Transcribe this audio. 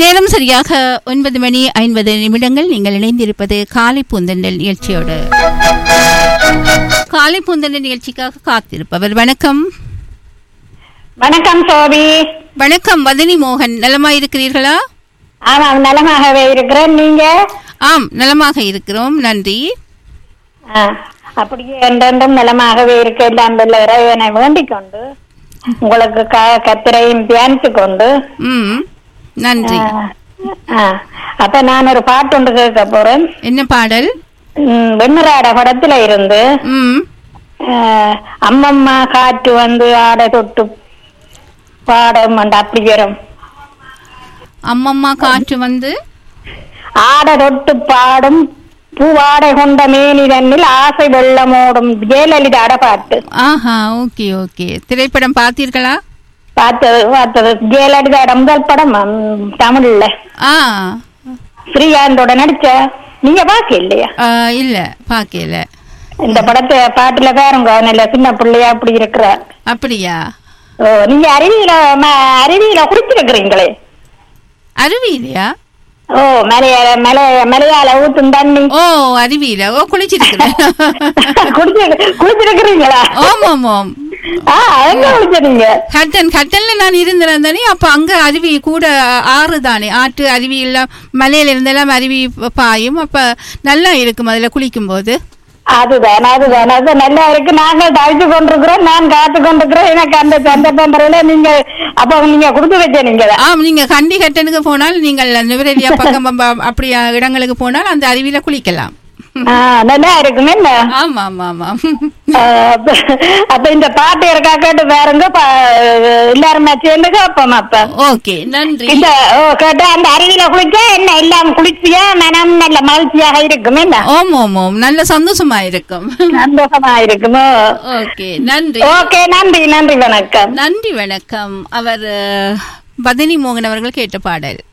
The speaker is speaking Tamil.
நேரம் சரியாக ஒன்பது மணி ஐம்பது நிமிடங்கள் நீங்கள் இணைந்திருப்பது காலை பூந்தண்டல் நிகழ்ச்சியோடு காலை பூந்தண்டல் நிகழ்ச்சிக்காக காத்திருப்பவர் வணக்கம் வணக்கம் சோபி வணக்கம் வதனி மோகன் நலமாய் இருக்கிறீர்களா ஆமாம் நலமாகவே இருக்கிறேன் நீங்க ஆம் நலமாக இருக்கிறோம் நன்றி ஆ, அப்படியே என்றென்றும் நலமாகவே இருக்க எல்லாம் வல்ல இறைவனை வேண்டிக் கொண்டு உங்களுக்கு க- கத்திரையும் தியானித்து கொண்டு ம் நன்றி ஆ, ஆ, அப்ப நான் ஒரு பாட்டு ஒன்று கேட்க போறேன் என்ன பாடல் ம், வெண்ணிறாட படத்துல இருந்து ம் ஆ, அம்மம்மா காற்று வந்து ஆடை தொட்டு பாடம் அந்த அப்படி வரும் அம்மம்மா காற்று வந்து ஆடை தொட்டு பாடும் பூவாடை கொண்ட மேனி தன்னில் ஆசை வெள்ளமோடும் ஜெயலலிதாட பாட்டு ஆஹா ஓகே ஓகே திரைப்படம் பார்த்தீர்களா பார்த்தது பார்த்தது ஜெயலலிதாட முதல் படம் ம், தமிழ்ல ஆ ஸ்ரீகாந்தோட நடிச்ச நீங்க பாக்க இல்லையா ஆ, இல்ல பார்க்கல இந்த படத்தை பாட்டுல பாருங்க நல்ல சின்ன பிள்ளையா அப்படி இருக்கிற அப்படியா ஓ நீங்க அருவியில ம- அருவியில குடிச்சிருக்கிறீங்களே அருவியிலையா ஓ மலையாள மலைய மலையாள ஊத்தும் தண்ணி ஓ அருவியில ஓ குளிச்சிருக்கிறேன் குடிச்சு குடிச்சிருக்கிறீங்களா ஆமாம் ஆமாம் ஆ எங்க குடிச்சிருங்க கட்டன் கட்டன்ல நான் இருந்திருந்தேன் தானே அப்ப அங்க அருவி கூட ஆறு தானே ஆற்று அருவி எல்லாம் மலையில இருந்தெல்லாம் அருவி பாயும் அப்ப நல்லா இருக்கும் அதுல குளிக்கும் போது அதுதான் அதுதான் அது நல்லா இருக்கு நாங்கள் தவிச்சு கொண்டிருக்கிறோம் நான் காத்து கொண்டிருக்கிறோம் எனக்கு அந்த சந்தர்ப்பம் வரல நீங்க அப்ப நீங்க கொடுத்து வச்ச நீங்க ஆம் நீங்க கண்டி கட்டனுக்கு போனால் நீங்கள் நுவரெலியா பக்கம் பம்ப- அப்படி இடங்களுக்கு போனால் அந்த அருவியில குளிக்கலாம் நல்லா இருக்குமே என்ன? ஆமா ஆமா ஆமா ஆ, அப்ப- அப்ப இந்த பாட்டு இருக்கா கேட்டு பாருங்க பா- எல்லாருமே சேர்ந்து கேட்போம் அப்ப ஓகே நன்றி இந்த ஓ, கேட்டா அந்த அருவியில குளிக்க என்ன எல்லாம் குளிர்ச்சியா மனம் நல்ல மகிழ்ச்சியாக இருக்கும் என்ன ஓம் ஓம் ஓம் நல்ல சந்தோஷமா இருக்கும் சந்தோஷமா இருக்குமோ ஓகே நன்றி ஓகே நன்றி நன்றி வணக்கம் நன்றி வணக்கம் அவர் அஹ், பதனி மோகன் அவர்கள் கேட்ட பாடல்